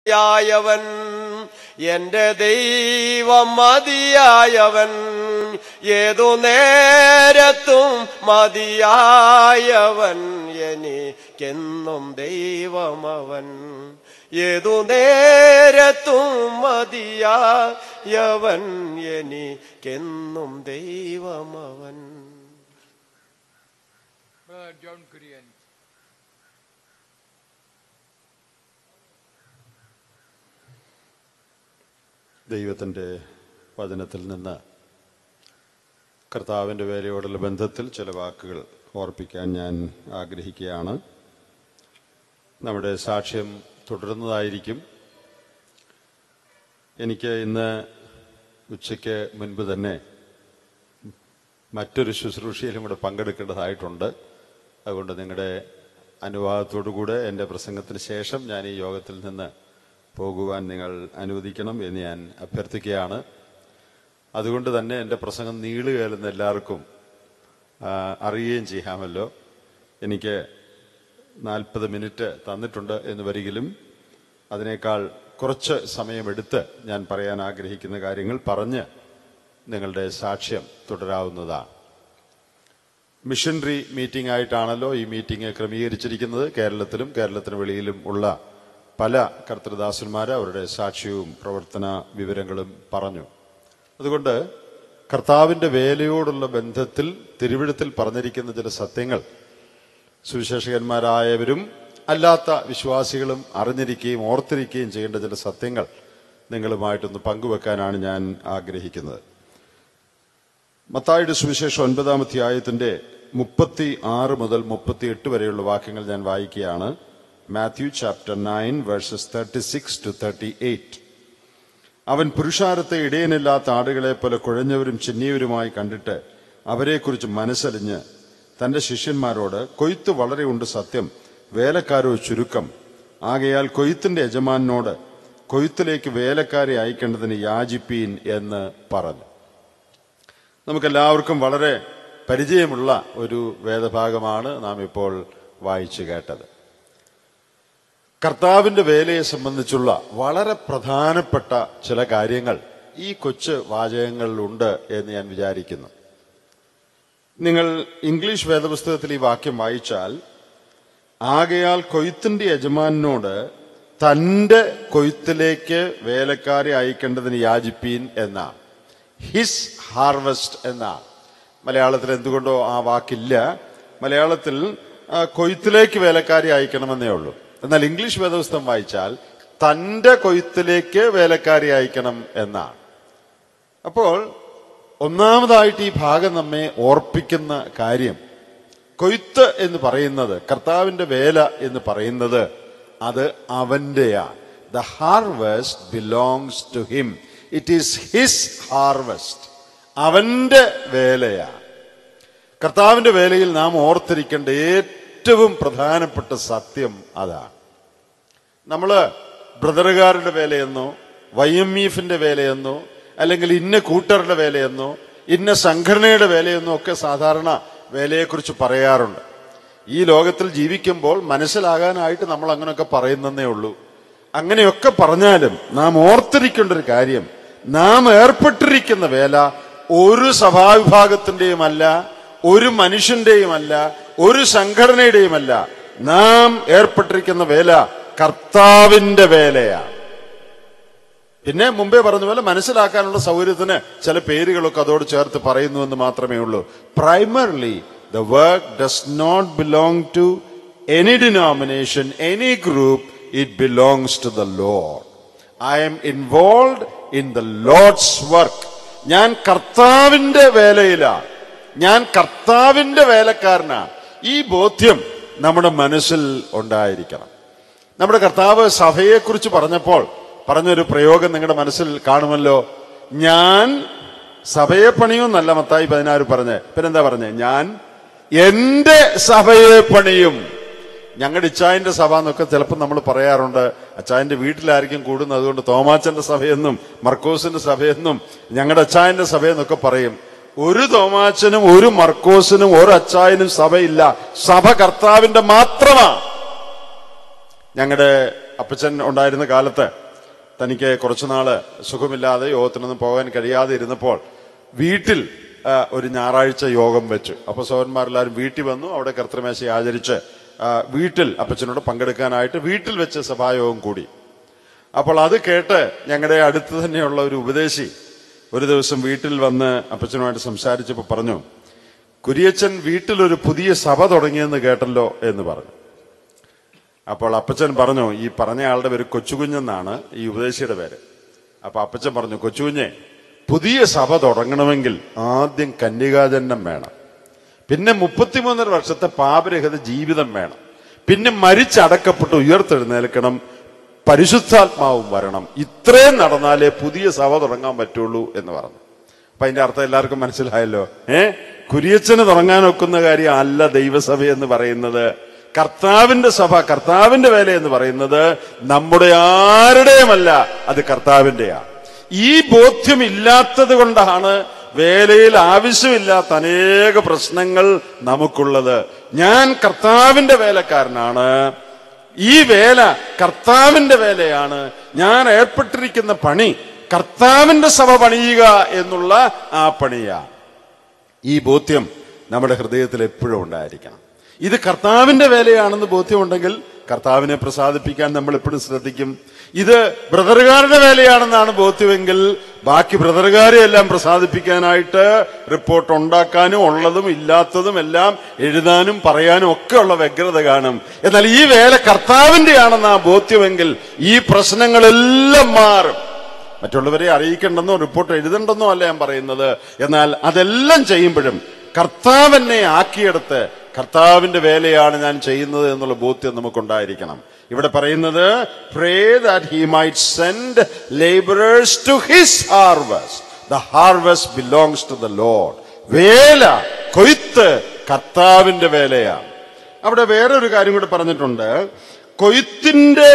മതിയായവൻ എന്റെ ദൈവം മതിയായവൻ ഏതു നേരത്തും മതിയായവൻ എനിക്കെന്നും ദൈവമവൻ ഏതു നേരത്തും മതിയായവൻ എനിക്കെന്നും ദൈവമവൻ Brother John Kurian. ദൈവത്തിൻ്റെ വചനത്തിൽ നിന്ന് കർത്താവിൻ്റെ വേലയോടുള്ള ബന്ധത്തിൽ ചില വാക്കുകൾ ഓർപ്പിക്കാൻ ഞാൻ ആഗ്രഹിക്കുകയാണ് നമ്മുടെ സാക്ഷ്യം തുടരുന്നതായിരിക്കും എനിക്ക് ഇന്ന് ഉച്ചയ്ക്ക് മുൻപ് തന്നെ മറ്റൊരു ശുശ്രൂഷയിലും കൂടെ പങ്കെടുക്കേണ്ടതായിട്ടുണ്ട് അതുകൊണ്ട് നിങ്ങളുടെ അനുവാദത്തോടുകൂടെ എൻ്റെ പ്രസംഗത്തിന് ശേഷം ഞാൻ ഈ യോഗത്തിൽ നിന്ന് പോകുവാൻ നിങ്ങൾ അനുവദിക്കണം എന്ന് ഞാൻ അഭ്യർത്ഥിക്കുകയാണ് അതുകൊണ്ട് തന്നെ എൻ്റെ പ്രസംഗം നീളുകയല്ലെന്ന് എല്ലാവർക്കും ആ, അറിയുകയും ചെയ്യാമല്ലോ എനിക്ക് നാൽപ്പത് മിനിറ്റ് തന്നിട്ടുണ്ട് എന്ന് വരികിലും അതിനേക്കാൾ കുറച്ച് സമയമെടുത്ത് ഞാൻ പറയാൻ ആഗ്രഹിക്കുന്ന കാര്യങ്ങൾ പറഞ്ഞ് നിങ്ങളുടെ സാക്ഷ്യം തുടരാവുന്നതാണ് മിഷനറി മീറ്റിംഗ് ആയിട്ടാണല്ലോ ഈ മീറ്റിംഗ് ക്രമീകരിച്ചിരിക്കുന്നത് കേരളത്തിലും കേരളത്തിന് വെളിയിലും ഉള്ള പല കർത്തൃദാസന്മാർ അവരുടെ സാക്ഷ്യവും പ്രവർത്തന വിവരങ്ങളും പറഞ്ഞു അതുകൊണ്ട് കർത്താവിന്റെ വേലയോടുള്ള ബന്ധത്തിൽ തിരുവിഴത്തിൽ പറഞ്ഞിരിക്കുന്ന ചില സത്യങ്ങൾ സുവിശേഷകന്മാരായവരും അല്ലാത്ത വിശ്വാസികളും അറിഞ്ഞിരിക്കുകയും ഓർത്തിരിക്കുകയും ചെയ്യേണ്ട ചില സത്യങ്ങൾ നിങ്ങളുമായിട്ടൊന്ന് പങ്കുവെക്കാനാണ് ഞാൻ ആഗ്രഹിക്കുന്നത് മത്തായുടെ സുവിശേഷം ഒൻപതാം അധ്യായത്തിന്റെ മുപ്പത്തി ആറ് മുതൽ മുപ്പത്തി എട്ട് വരെയുള്ള വാക്യങ്ങൾ ഞാൻ വായിക്കുകയാണ് Matthew chapter nine verses thirty six to thirty eight അവൻ പുരുഷാരത്തെ ഇടയനില്ലാത്ത ആടുകളെ പോലെ കുഴഞ്ഞവരും ചിന്നിയവരുമായി കണ്ടിട്ട് അവരെക്കുറിച്ച് മനസ്സലിഞ്ഞ് തന്റെ ശിഷ്യന്മാരോട് കൊയ്ത്ത് വളരെ ഉണ്ട് സത്യം വേലക്കാരോ ചുരുക്കം ആകയാൽ കൊയ്ത്തിന്റെ യജമാനോട് കൊയ്ത്തിലേക്ക് വേലക്കാരെ അയക്കേണ്ടതിന് യാചിപ്പീൻ എന്ന് പറഞ്ഞു നമുക്കെല്ലാവർക്കും വളരെ പരിചയമുള്ള ഒരു വേദഭാഗമാണ് നാം ഇപ്പോൾ വായിച്ചു കേട്ടത് കർത്താവിന്റെ വേലയെ സംബന്ധിച്ചുള്ള വളരെ പ്രധാനപ്പെട്ട ചില കാര്യങ്ങൾ ഈ കൊച്ചു വാചകങ്ങളിലുണ്ട് എന്ന് ഞാൻ വിചാരിക്കുന്നു നിങ്ങൾ ഇംഗ്ലീഷ് വേദപുസ്തകത്തിൽ ഈ വാക്യം വായിച്ചാൽ ആകയാൽ കൊയ്ത്തിന്റെ യജമാനോട് തന്റെ കൊയ്ത്തിലേക്ക് വേലക്കാരെ അയക്കേണ്ടതിന് യാചിപ്പീൻ എന്നാണ് ഹിസ് ഹാർവസ്റ്റ് എന്നാണ് മലയാളത്തിൽ എന്തുകൊണ്ടോ ആ വാക്കില്ല മലയാളത്തിൽ ആ, കൊയ്ത്തിലേക്ക് വേലക്കാരെ അയക്കണമെന്നേ ഉള്ളൂ എന്നാൽ ഇംഗ്ലീഷ് വേദപുസ്തകം വായിച്ചാൽ തന്റെ കൊയ്ത്തിലേക്ക് വേലക്കാരെ അയക്കണം എന്നാണ് അപ്പോൾ ഒന്നാമതായിട്ട് ഈ ഭാഗം നമ്മെ ഓർപ്പിക്കുന്ന കാര്യം കൊയ്ത്ത് എന്ന് പറയുന്നത് കർത്താവിന്റെ വേല എന്ന് പറയുന്നത് അത് അവന്റെയാണ് the harvest belongs to him it is his harvest അവന്റെ വേലയാണ് കർത്താവിന്റെ വേലയിൽ നാം ഓർത്തിരിക്കേണ്ട ഏറ്റവും പ്രധാനപ്പെട്ട സത്യം അതാണ് നമ്മള് ബ്രദറുകാരുടെ വേലയെന്നോ വൈ എം ഇഫിന്റെ വേലയെന്നോ അല്ലെങ്കിൽ ഇന്ന കൂട്ടരുടെ വേലയെന്നോ ഇന്ന സംഘടനയുടെ വേലയെന്നോ ഒക്കെ സാധാരണ വേലയെക്കുറിച്ച് പറയാറുണ്ട് ഈ ലോകത്തിൽ ജീവിക്കുമ്പോൾ മനസ്സിലാകാനായിട്ട് നമ്മൾ അങ്ങനെയൊക്കെ പറയുന്നതേ ഉള്ളൂ അങ്ങനെയൊക്കെ പറഞ്ഞാലും നാം ഓർത്തിരിക്കേണ്ട ഒരു കാര്യം നാം ഏർപ്പെട്ടിരിക്കുന്ന വേല ഒരു സഭാവിഭാഗത്തിന്റെയുമല്ല ഒരു മനുഷ്യന്റെയുമല്ല ഒരു സംഘടനയുടെയുമല്ല നാം ഏർപ്പെട്ടിരിക്കുന്ന വേല കർത്താവിന്റെ വേലയാണ് പിന്നെ മുമ്പേ പറഞ്ഞ പോലെ മനസ്സിലാക്കാനുള്ള സൗകര്യത്തിന് ചില പേരുകളൊക്കെ അതോട് ചേർത്ത് പറയുന്നു എന്ന് മാത്രമേ ഉള്ളൂ primarily the work does not belong to any denomination any group it belongs to the lord I am involve in the lord's work ഞാൻ കർത്താവിന്റെ വേലയിലാണ് ഞാൻ കർത്താവിന്റെ വേലക്കാരനാണ് ഈ ബോധ്യം നമ്മുടെ മനസ്സിൽ ഉണ്ടായിരിക്കണം നമ്മുടെ കർത്താവ് സഭയെക്കുറിച്ച് പറഞ്ഞപ്പോൾ പറഞ്ഞൊരു പ്രയോഗം നിങ്ങളുടെ മനസ്സിൽ കാണുമല്ലോ ഞാൻ സഭയെ പണിയുമെന്നല്ല മത്തായി പതിനാറ് പറഞ്ഞ് പിന്നെന്താ പറഞ്ഞേ ഞാൻ എന്റെ സഭയെ പണിയും ഞങ്ങളുടെ ഇച്ചായന്റെ സഭ എന്നൊക്കെ ചിലപ്പോൾ നമ്മൾ പറയാറുണ്ട് അച്ചായന്റെ വീട്ടിലായിരിക്കും കൂടുന്നത് അതുകൊണ്ട് തോമാച്ചന്റെ സഭയെന്നും മർക്കോസിന്റെ സഭയെന്നും ഞങ്ങളുടെ അച്ചായന്റെ സഭയെന്നൊക്കെ പറയും ഒരു തോമാച്ചനും ഒരു മർക്കോസിനും ഒരു അച്ചായനും സഭയില്ല സഭ കർത്താവിന്റെ മാത്രമാണ് ഞങ്ങളുടെ അപ്പച്ചൻ ഉണ്ടായിരുന്ന കാലത്ത് തനിക്ക് കുറച്ചുനാള് സുഖമില്ലാതെ യോഗത്തിനൊന്നും പോകാൻ കഴിയാതെ ഇരുന്നപ്പോൾ വീട്ടിൽ ആ, ഒരു ഞായറാഴ്ച യോഗം വെച്ചു അപ്പൊ സഹോദരന്മാരെല്ലാവരും വീട്ടിൽ വന്നു അവിടെ കർത്തൃമേശ ആചരിച്ച് ആ, വീട്ടിൽ അപ്പച്ചനോട് പങ്കെടുക്കാനായിട്ട് വീട്ടിൽ വെച്ച് സഭായോഗം കൂടി അപ്പോൾ അത് കേട്ട് ഞങ്ങളുടെ അടുത്ത് തന്നെയുള്ള ഒരു ഉപദേശി ഒരു ദിവസം വീട്ടിൽ വന്ന് അപ്പച്ചനുമായിട്ട് സംസാരിച്ചപ്പോൾ പറഞ്ഞു കുരിയച്ചൻ വീട്ടിലൊരു പുതിയ സഭ തുടങ്ങിയെന്ന് കേട്ടല്ലോ എന്ന് പറഞ്ഞു അപ്പോൾ അപ്പച്ചൻ പറഞ്ഞു ഈ പറഞ്ഞ ആളുടെ പേര് കൊച്ചുകുഞ്ഞെന്നാണ് ഈ ഉപദേശിയുടെ പേര് അപ്പൊ അപ്പച്ചൻ പറഞ്ഞു കൊച്ചുകുഞ്ഞെ പുതിയ സഭ തുടങ്ങണമെങ്കിൽ ആദ്യം കന്യകാജന്യം വേണം പിന്നെ മുപ്പത്തിമൂന്നര വർഷത്തെ പാപരഹിത ജീവിതം വേണം പിന്നെ മരിച്ചടക്കപ്പെട്ട് ഉയർത്തെഴുന്നേൽക്കണം പരിശുദ്ധാത്മാവും വരണം ഇത്രയും നടന്നാലേ പുതിയ സഭ തുടങ്ങാൻ പറ്റുള്ളൂ എന്ന് പറഞ്ഞു അപ്പൊ അതിന്റെ അർത്ഥം എല്ലാവർക്കും മനസ്സിലായല്ലോ ഏ കുരിയച്ചന് തുടങ്ങാൻ ഒക്കുന്ന കാര്യം അല്ല ദൈവസഭ എന്ന് പറയുന്നത് കർത്താവിന്റെ സഭ കർത്താവിന്റെ വേല എന്ന് പറയുന്നത് നമ്മുടെ ആരുടെയുമല്ല അത് കർത്താവിന്റെയാ ഈ ബോധ്യം ഇല്ലാത്തത് കൊണ്ടാണ് വേലയിൽ ആവശ്യമില്ലാത്ത അനേക പ്രശ്നങ്ങൾ നമുക്കുള്ളത് ഞാൻ കർത്താവിന്റെ വേലക്കാരനാണ് ഈ വേല കർത്താവിന്റെ വേലയാണ് ഞാൻ ഏർപ്പെട്ടിരിക്കുന്ന പണി കർത്താവിന്റെ സഭ പണിയുക എന്നുള്ള ആ പണിയാ ഈ ബോധ്യം നമ്മുടെ ഹൃദയത്തിൽ എപ്പോഴും ഉണ്ടായിരിക്കണം ഇത് കർത്താവിന്റെ വേലയാണെന്ന് ബോധ്യമുണ്ടെങ്കിൽ കർത്താവിനെ പ്രസാദിപ്പിക്കാൻ നമ്മൾ എപ്പോഴും ശ്രദ്ധിക്കും ഇത് ബ്രദറുകാരുടെ വേലയാണെന്നാണ് ബോധ്യമെങ്കിൽ ബാക്കി ബ്രദറുകാരെ എല്ലാം പ്രസാദിപ്പിക്കാനായിട്ട് റിപ്പോർട്ട് ഉണ്ടാക്കാനും ഉള്ളതും ഇല്ലാത്തതും എല്ലാം എഴുതാനും പറയാനും ഒക്കെ ഉള്ള വ്യഗ്രത കാണും എന്നാൽ ഈ വേല കർത്താവിന്റെയാണെന്ന് ആ ബോധ്യമെങ്കിൽ ഈ പ്രശ്നങ്ങളെല്ലാം മാറും മറ്റുള്ളവരെ അറിയിക്കേണ്ടെന്നോ റിപ്പോർട്ട് എഴുതണ്ടെന്നോ അല്ല ഞാൻ പറയുന്നത് എന്നാൽ അതെല്ലാം ചെയ്യുമ്പോഴും കർത്താവിനെ ആക്കിയെടുത്ത് കർത്താവിന്റെ വേലയാണ് ഞാൻ ചെയ്യുന്നത് എന്നുള്ള ബോധ്യം നമുക്കുണ്ടായിരിക്കണം ഇവിടെ പറയുന്നത് pray that he might send labourers to his harvest the harvest belongs to the lord വേല കൊയ്ത്ത് കർത്താവിന്റെ വേലയാണ് അവിടെ വേറൊരു കാര്യം കൂടെ പറഞ്ഞിട്ടുണ്ട് കൊയ്ത്തിന്റെ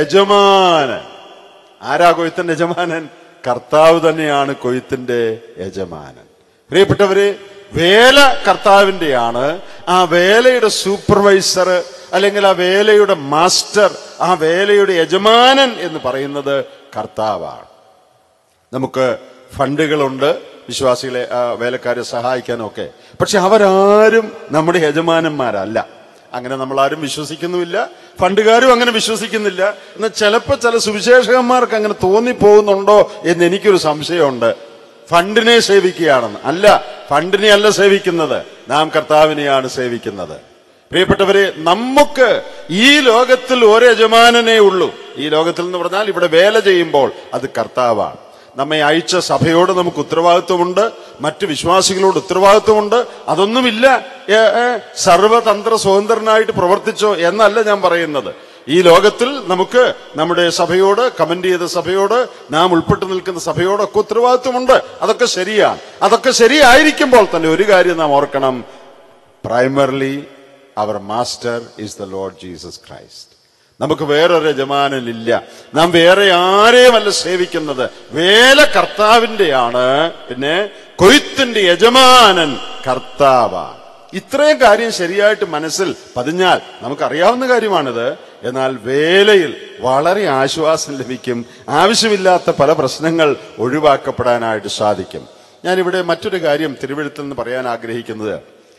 യജമാനൻ ആരാ കൊയ്ത്തിന്റെ യജമാനൻ കർത്താവ് തന്നെയാണ് കൊയ്ത്തിന്റെ യജമാനൻ പ്രിയപ്പെട്ടവര് വേല കർത്താവിന്റെയാണ് ആ വേലയുടെ സൂപ്പർവൈസർ അല്ലെങ്കിൽ ആ വേലയുടെ മാസ്റ്റർ ആ വേലയുടെ യജമാനൻ എന്ന് പറയുന്നത് കർത്താവാണ് നമുക്ക് ഫണ്ടുകളുണ്ട് വിശ്വാസികളെ ആ, വേലക്കാരെ സഹായിക്കാനും ഒക്കെ പക്ഷെ അവരാരും നമ്മുടെ യജമാനന്മാരല്ല അങ്ങനെ നമ്മൾ ആരും വിശ്വസിക്കുന്നുമില്ല ഫണ്ടുകാരും അങ്ങനെ വിശ്വസിക്കുന്നില്ല എന്നാൽ ചിലപ്പോൾ ചില സുവിശേഷകന്മാർക്ക് അങ്ങനെ തോന്നിപ്പോകുന്നുണ്ടോ എന്ന് എനിക്കൊരു സംശയമുണ്ട് ഫണ്ടിനെ സേവിക്കുകയാണെന്ന് അല്ല ഫണ്ടിനെ അല്ല സേവിക്കുന്നത് നാം കർത്താവിനെയാണ് സേവിക്കുന്നത് പ്രിയപ്പെട്ടവരെ നമുക്ക് ഈ ലോകത്തിൽ ഒരു യജമാനനേ ഉള്ളൂ ഈ ലോകത്തിൽ എന്ന് പറഞ്ഞാൽ ഇവിടെ വേല ചെയ്യുമ്പോൾ അത് കർത്താവാണ് നമ്മെ അയച്ച സഭയോട് നമുക്ക് ഉത്തരവാദിത്വമുണ്ട് മറ്റു വിശ്വാസികളോട് ഉത്തരവാദിത്വമുണ്ട് അതൊന്നുമില്ല ഏ, ഏ, സർവതന്ത്ര സ്വതന്ത്രനായിട്ട് പ്രവർത്തിച്ചോ എന്നല്ല ഞാൻ പറയുന്നത് ഈ ലോകത്തിൽ നമുക്ക് നമ്മുടെ സഭയോട് കമന്റ് ചെയ്ത സഭയോട് നാം ഉൾപ്പെട്ടു നിൽക്കുന്ന സഭയോടൊക്കെ ഉത്തരവാദിത്വമുണ്ട് അതൊക്കെ ശരിയാണ് അതൊക്കെ ശരിയായിരിക്കുമ്പോൾ തന്നെ ഒരു കാര്യം നാം ഓർക്കണം primarily our master is the lord Jesus Christ നമുക്ക് വേറൊരു യജമാനനില്ല നാം വേറെ ആരെയുമല്ല സേവിക്കുന്നത് വേല കർത്താവിന്റെയാണ് പിന്നെ കൊയ്ത്തിന്റെ യജമാനൻ കർത്താവാണ് ഇത്രയും കാര്യം ശരിയായിട്ട് മനസ്സിൽ പതിഞ്ഞാൽ നമുക്കറിയാവുന്ന കാര്യമാണിത് എന്നാൽ വേലയിൽ വളരെ ആശ്വാസം ലഭിക്കും ആവശ്യമില്ലാത്ത പല പ്രശ്നങ്ങൾ ഒഴിവാക്കപ്പെടാനായിട്ട് സാധിക്കും ഞാനിവിടെ മറ്റൊരു കാര്യം തിരുവഴുത്തിൽ നിന്ന് പറയാൻ ആഗ്രഹിക്കുന്നത്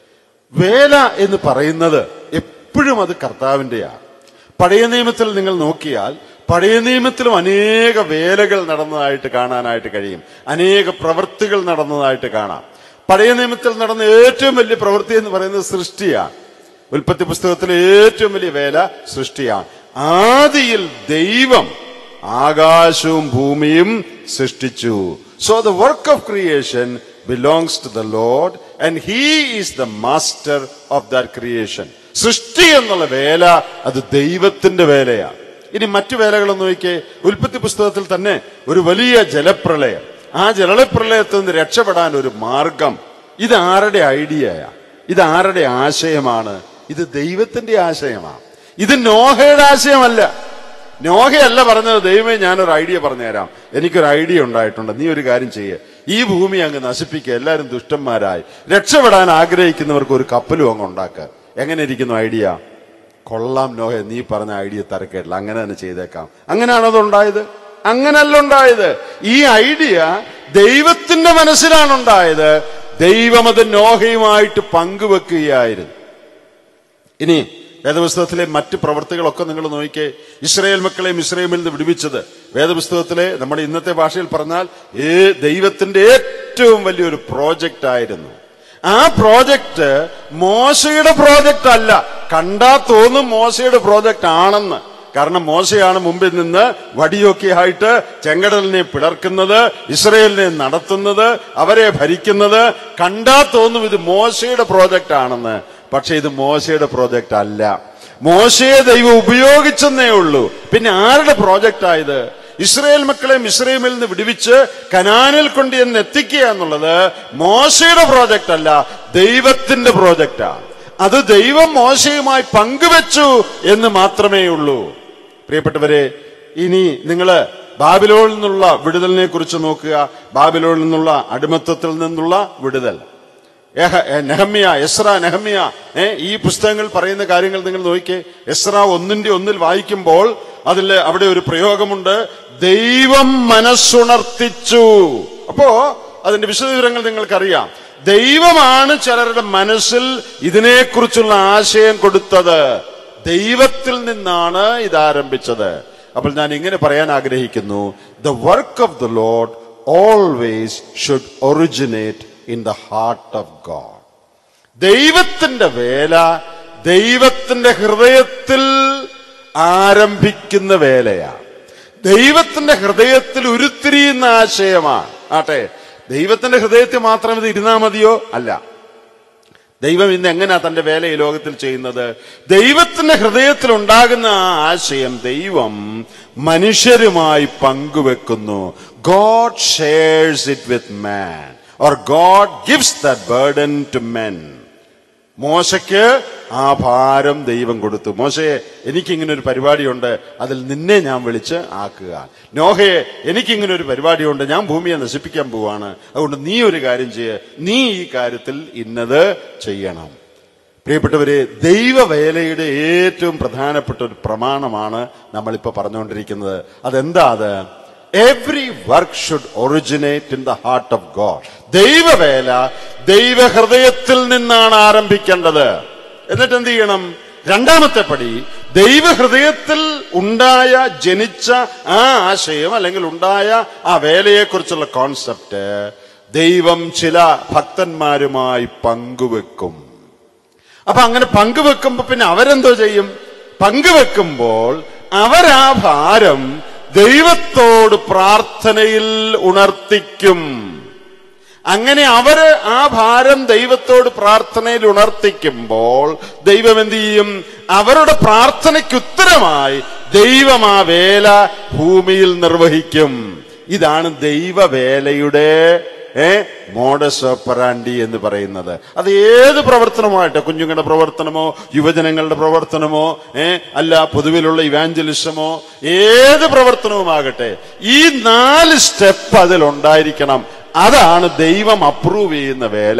വേല എന്ന് പറയുന്നത് എപ്പോഴും അത് കർത്താവിൻ്റെയാണ് പഴയ നിയമത്തിൽ നിങ്ങൾ നോക്കിയാൽ പഴയ നിയമത്തിലും അനേക വേലകൾ നടന്നതായിട്ട് കാണാനായിട്ട് കഴിയും അനേക പ്രവൃത്തികൾ നടന്നതായിട്ട് കാണാം പഴയ നിയമത്തിൽ നടന്ന ഏറ്റവും വലിയ പ്രവൃത്തി എന്ന് പറയുന്നത് സൃഷ്ടിയാണ് ഉൽപ്പത്തി പുസ്തകത്തിലെ ഏറ്റവും വലിയ വേല സൃഷ്ടിയാണ് ആദിയിൽ ദൈവം ആകാശവും ഭൂമിയും സൃഷ്ടിച്ചു so the work of creation belongs to the lord and he is the master of that creation സൃഷ്ടി എന്നുള്ള വേല അത് ദൈവത്തിന്റെ വേലയാണ് ഇനി മറ്റു വേലകളൊന്നും നോക്കിയേ ഉൽപ്പത്തി പുസ്തകത്തിൽ തന്നെ ഒരു വലിയ ജലപ്രളയം ആ ജലപ്രളയത്തിൽ നിന്ന് രക്ഷപ്പെടാൻ ഒരു മാർഗം ഇത് ആരുടെ ഐഡിയയാ ഇത് ആരുടെ ആശയമാണ് ഇത് ദൈവത്തിന്റെ ആശയമാണ് ഇത് നോഹയുടെ ആശയമല്ല നോഹയല്ല പറഞ്ഞത് ദൈവമേ ഞാനൊരു ഐഡിയ പറഞ്ഞുതരാം എനിക്കൊരു ഐഡിയ ഉണ്ടായിട്ടുണ്ട് നീ ഒരു കാര്യം ചെയ്യേ ഈ ഭൂമി അങ്ങ് നശിപ്പിക്കുക എല്ലാവരും ദുഷ്ടന്മാരായി രക്ഷപ്പെടാൻ ആഗ്രഹിക്കുന്നവർക്ക് ഒരു കപ്പലും അങ്ങ് ഉണ്ടാക്കുക എങ്ങനെ ഇരിക്കുന്നു ഐഡിയ കൊള്ളാം നോഹെ നീ പറഞ്ഞ ഐഡിയ തരക്കേട്ടില്ല അങ്ങനെ തന്നെ ചെയ്തേക്കാം അങ്ങനെയാണോ അത് ഉണ്ടായത് അങ്ങനല്ല ഉണ്ടായത് ഈ ഐഡിയ ദൈവത്തിന്റെ മനസ്സിലാണ് ഉണ്ടായത് ദൈവം അത് നോഹയുമായിട്ട് പങ്കുവെക്കുകയായിരുന്നു ഇനി വേദപുസ്തകത്തിലെ മറ്റ് പ്രവർത്തികളൊക്കെ നിങ്ങൾ നോക്കിക്കേ ഇസ്രായേൽ മക്കളെയും ഇസ്രായേലിൽ നിന്ന് വിടുവിച്ചത് വേദപുസ്തകത്തിലെ നമ്മുടെ ഇന്നത്തെ ഭാഷയിൽ പറഞ്ഞാൽ ഏ ദൈവത്തിന്റെ ഏറ്റവും വലിയൊരു പ്രോജക്റ്റ് ആയിരുന്നു ആ പ്രോജക്റ്റ് മോശയുടെ പ്രോജക്റ്റ് അല്ല കണ്ടാ തോന്നും മോശയുടെ പ്രോജക്റ്റ് ആണെന്ന് കാരണം മോശയാണ് മുമ്പിൽ നിന്ന് വടിയൊക്കെ ആയിട്ട് ചെങ്കടലിനെ പിളർക്കുന്നത് ഇസ്രയേലിനെ നടത്തുന്നത് അവരെ ഭരിക്കുന്നത് കണ്ടാ തോന്നും ഇത് മോശയുടെ പ്രോജക്റ്റ് ആണെന്ന് പക്ഷെ ഇത് മോശയുടെ പ്രോജക്റ്റ് അല്ല മോശയെ ദൈവം ഉപയോഗിച്ചെന്നേ ഉള്ളൂ പിന്നെ ആരുടെ പ്രോജക്റ്റ് ആയത് ഇസ്രയേൽ മക്കളെ മിശ്രൈമിൽ നിന്ന് വിടുവിച്ച് കനാനിൽ കൊണ്ട് എന്ന് എത്തിക്കുക എന്നുള്ളത് മോശയുടെ പ്രോജക്റ്റ് അല്ല ദൈവത്തിന്റെ പ്രോജക്റ്റാണ് അത് ദൈവം മോശയുമായി പങ്കുവെച്ചു എന്ന് മാത്രമേ ഉള്ളൂ പ്രിയപ്പെട്ടവരെ ഇനി നിങ്ങള് ബാബിലോണിൽ നിന്നുള്ള വിടുതലിനെ കുറിച്ച് നോക്കുക ബാബിലോണിൽ നിന്നുള്ള അടിമത്തത്തിൽ നിന്നുള്ള വിടുതൽ ഏഹ- ഏ, നെഹമ്യ എസ്ര നെഹമ്യ ഏ ഈ പുസ്തകങ്ങൾ പറയുന്ന കാര്യങ്ങൾ നിങ്ങൾ നോക്കിക്കേ എസ്ര ഒന്നിന്റെ ഒന്നിൽ വായിക്കുമ്പോൾ അതിൽ അവിടെ ഒരു പ്രയോഗമുണ്ട് ദൈവം മനസ്സുണർത്തിച്ചു അപ്പോ അതിന്റെ വിശദവിവരങ്ങൾ നിങ്ങൾക്കറിയാം ദൈവമാണ് ചിലരുടെ മനസ്സിൽ ഇതിനെക്കുറിച്ചുള്ള ആശയം കൊടുത്തത് ദൈവത്തിൽ നിന്നാണ് ഇത് ആരംഭിച്ചത് അപ്പോൾ ഞാൻ ഇങ്ങനെ പറയാൻ ആഗ്രഹിക്കുന്നു the work of the lord always should originate in the heart of God ദൈവത്തിന്റെ വേല ദൈവത്തിന്റെ ഹൃദയത്തിൽ ആരംഭിക്കുന്ന വേലയാണ് ദൈവത്തിന്റെ ഹൃദയത്തിൽ ഉരുത്തിരിയുന്ന ആശയമാണ് ആട്ടെ ദൈവത്തിന്റെ ഹൃദയത്തിൽ മാത്രം ഇത് ഇരുന്നാ മതിയോ അല്ല ദൈവം ഇന്ന് എങ്ങനെയാ തന്റെ വേല ഈ ലോകത്തിൽ ചെയ്യുന്നത് ദൈവത്തിന്റെ ഹൃദയത്തിൽ ഉണ്ടാകുന്ന ആ ആശയം ദൈവം മനുഷ്യരുമായി പങ്കുവെക്കുന്നു God shares it with man or God gives that burden to men മോശയ്ക്ക് ആ ഭാരം ദൈവം കൊടുത്തു മോശയെ എനിക്കിങ്ങനെ ഒരു പരിപാടിയുണ്ട് അതിൽ നിന്നെ ഞാൻ വിളിച്ച് ആക്കുക നോഹയെ എനിക്കിങ്ങനെ ഒരു പരിപാടിയുണ്ട് ഞാൻ ഭൂമിയെ നശിപ്പിക്കാൻ പോവാണ് അതുകൊണ്ട് നീ ഒരു കാര്യം ചെയ്യ നീ ഈ കാര്യത്തിൽ ഇന്നത് ചെയ്യണം പ്രിയപ്പെട്ടവരെ ദൈവവേലയുടെ ഏറ്റവും പ്രധാനപ്പെട്ട ഒരു പ്രമാണമാണ് നമ്മളിപ്പോ പറഞ്ഞുകൊണ്ടിരിക്കുന്നത് അതെന്താ അത് every work should originate in the heart of God ദൈവവേല ദൈവഹൃദയത്തിൽ നിന്നാണ് ആരംഭിക്കേണ്ടത് എന്നിട്ട് എന്ത് ചെയ്യണം രണ്ടാമത്തെ പടി ദൈവഹൃദയത്തിൽ ഉണ്ടായ ജനിച്ച ആ ആശയം അല്ലെങ്കിൽ ഉണ്ടായ ആ വേലയെക്കുറിച്ചുള്ള കോൺസെപ്റ്റ് ദൈവം ചില ഭക്തന്മാരുമായി പങ്കുവെക്കും അപ്പൊ അങ്ങനെ പങ്കുവെക്കുമ്പോ പിന്നെ അവരെന്തോ ചെയ്യും പങ്കുവെക്കുമ്പോൾ അവരാ ഭാരം ദൈവത്തോട് പ്രാർത്ഥനയിൽ ഉണർത്തിക്കും അങ്ങനെ അവര് ആ ഭാരം ദൈവത്തോട് പ്രാർത്ഥനയിൽ ഉണർത്തിക്കുമ്പോൾ ദൈവം എന്ത് ചെയ്യും അവരുടെ പ്രാർത്ഥനയ്ക്ക് ഉത്തരമായി ദൈവം ആ വേല ഭൂമിയിൽ നിർവഹിക്കും ഇതാണ് ദൈവവേലയുടെ ഏ മോഡസ് ഓപ്പറാൻഡി എന്ന് പറയുന്നത് അത് ഏത് പ്രവർത്തനമായിട്ട് കുഞ്ഞുങ്ങളുടെ പ്രവർത്തനമോ യുവജനങ്ങളുടെ പ്രവർത്തനമോ ഏ അല്ല പൊതുവിലുള്ള ഇവാഞ്ചലിസമോ ഏത് പ്രവർത്തനവുമാകട്ടെ ഈ നാല് സ്റ്റെപ്പ് അതിൽ ഉണ്ടായിരിക്കണം അതാണ് ദൈവം അപ്രൂവ് ചെയ്യുന്ന വേല